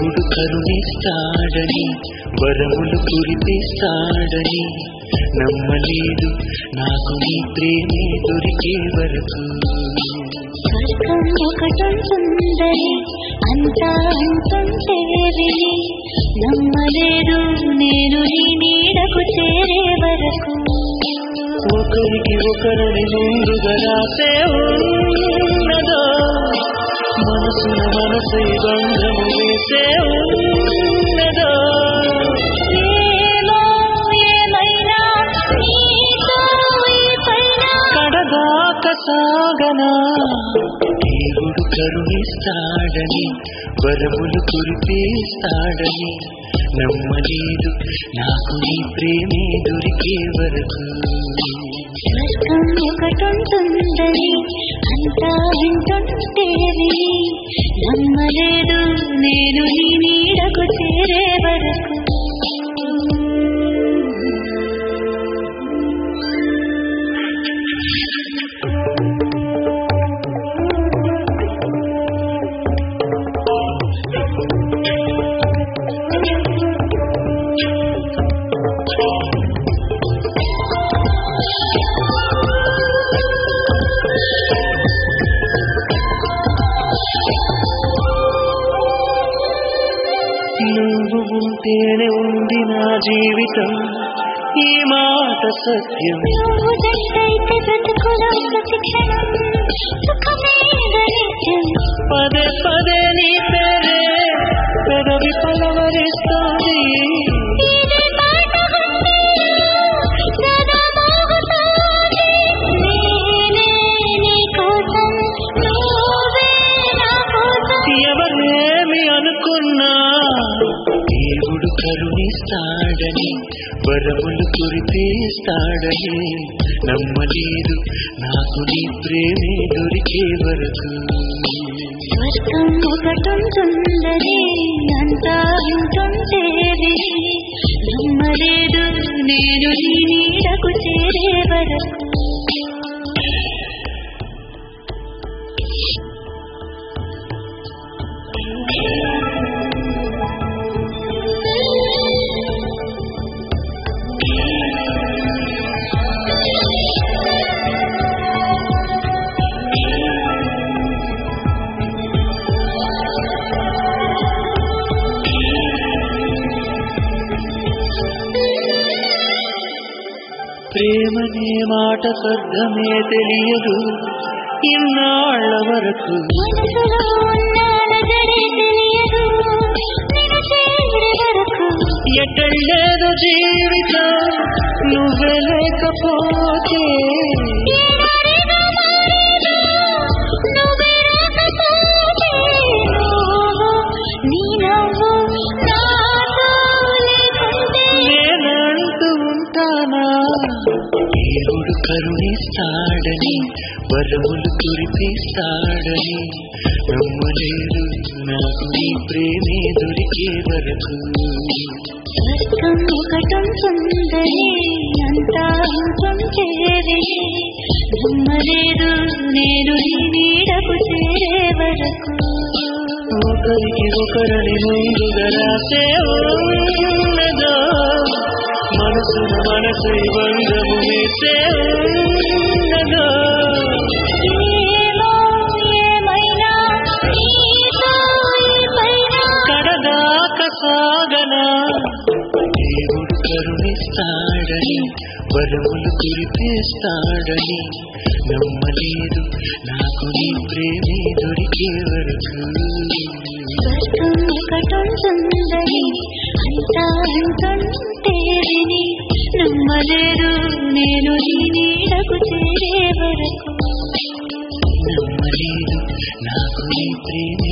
దేవుడు కరుణిస్తాడని వరములు కురిపిస్తాడని నమ్మలేదు నాకు నీ ప్రేమే దొరికే వరకు స్వర్గం ఒకటుంటుందని అంతా అంటుంటే విని నమ్మలేదు నేను నీ నీడకు చేరే వరకు ఒకరికి ఒకరిని ముందుగా రాసే ఉన్నదో మనసున మనసై బంధము వేసే ఉన్నదో ఏమో ఏమైనా నీతో ఈ పైన కడదాక సాగనా దేవుడు కరుణిస్తాడని వరములు కురిపిస్తాడని నమ్మలేదు నాకు నీ ప్రేమే దొరికే వరకు స్వర్గం ఒకటుంటుందని అంతా వింటుంటే విని నమ్మలేదు నేను నీ నీడకు చేరే వరకు నువ్వు ఉంటేనే ఉంది నా జీవితం ఈ మాట సత్యం నువ్వు జంటైతే బ్రతుకులో ప్రతి క్షణం సుఖమేవ నిత్యం పదే పదే నీ పేరే పెదవి పలవరిస్తుంది ఇదే మాట గుండెలో సదా మోగుతోంది. నేనే నీ కోసం, నువ్వే నా కోసం. ఎవరేమి అనుకున్నా దేవుడు కరుణిస్తాడని వరములు కురిపిస్తాడని నమ్మలేదు నాకు నీ ప్రేమే దొరికే వరకు స్వర్గం ఒకటుంటుందని అంతా వింటుంటే విని నమ్మలేదు నేను నీ నీడకు చేరే వరకు ప్రేమనే మాట అర్థమే తెలియదు ఇన్నాళ్ళ వరకు మనసులో ఉన్న అలజడే తెలియదు నిన్ను చేరే వరకు ఎక్కడేదో జీవితం నువ్వే లేకపోతే ఏనాడైనా మారేదో, నువ్వే రాకపోతే నువ్వు, నీ నవ్వు నాతో లేకుంటే నేనంటూ ఉంటానా దేవుడు కరుణిస్తాడని వరములు కురిపిస్తాడని నమ్మలేదు నాకు నీ ప్రేమే దొరికే వరకు స్వర్గం ఒకటుంటుందని అంతా ఉంటుంటే విని నమ్మలేదు నేను నీ నీడకు చేరే వరకు ఒకరికి ఒకరిని ముందుగా రాసే ఉన్నదో మనసున మనసై బంధము వేసే ఉన్నదో ఏమో ఏమైనా నీతో ఈ పైన కడదాక సాగనా దేవుడు కరుణిస్తాడని వరములు కురిపిస్తాడని నమ్మలేదు నాకు నీ ప్రేమే దొరికే వరకు స్వర్గం ఒకటుంటుందని అంతా అంటుంటే విని నమ్మలేదు నేను నీ నీడకు చేరే వరకు నమ్మలేదు నాకు నీ ప్రేమే